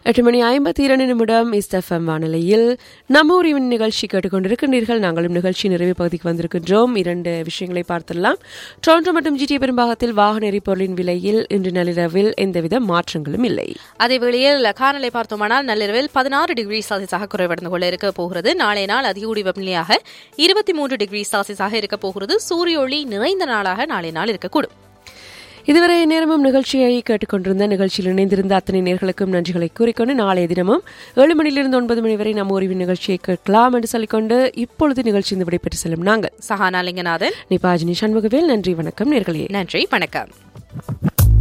எட்டு மணி ஐம்பத்தி இரண்டு நிமிடம் இஸ்தஃபம் வானிலையில் நம்ம உரிவின் நிகழ்ச்சி கேட்டுக்கொண்டிருக்கின்றீர்கள் நாங்களும் நிகழ்ச்சி நிறைவு பகுதிக்கு வந்திருக்கின்றோம் இரண்டு விஷயங்களை பார்த்துடலாம் டொரண்டோ மற்றும் ஜிடிஏ பெரும்பாகத்தில் வாகன எரிபொருளின் விலையில் இன்று நள்ளிரவில் எந்தவித மாற்றங்களும் இல்லை அதே வேளையில் காலநிலை பார்த்தோமானால் நள்ளிரவில் பதினாறு டிகிரி செல்சியஸாக குறைவடைந்து கொள்ள இருக்க போகிறது நாளைய நாள் அதிகூடி வெப்பநிலையாக இருபத்தி மூன்று டிகிரி செல்சியஸாக இருக்க போகிறது சூரிய ஒளி நிறைந்த நாளாக நாளைய நாள் இருக்கக்கூடும் இதுவரை நேரமும் நிகழ்ச்சியை கேட்டுக்கொண்டிருந்த நிகழ்ச்சியில் இணைந்திருந்த அத்தனை நேர்களுக்கும் நன்றிகளை கூறிக்கொண்டு நாளைய தினமும் ஏழு மணியிலிருந்து ஒன்பது மணி வரை நம்ம உரிவின் நிகழ்ச்சியை கேட்கலாம் என்று சொல்லிக்கொண்டு இப்பொழுது நிகழ்ச்சி இந்த விடைபெற்று செல்லும் நாங்கள் சஹானா லிங்கநாதன் நிபாஜினி சண்முகவேல் நன்றி வணக்கம் நேர்களே நன்றி வணக்கம்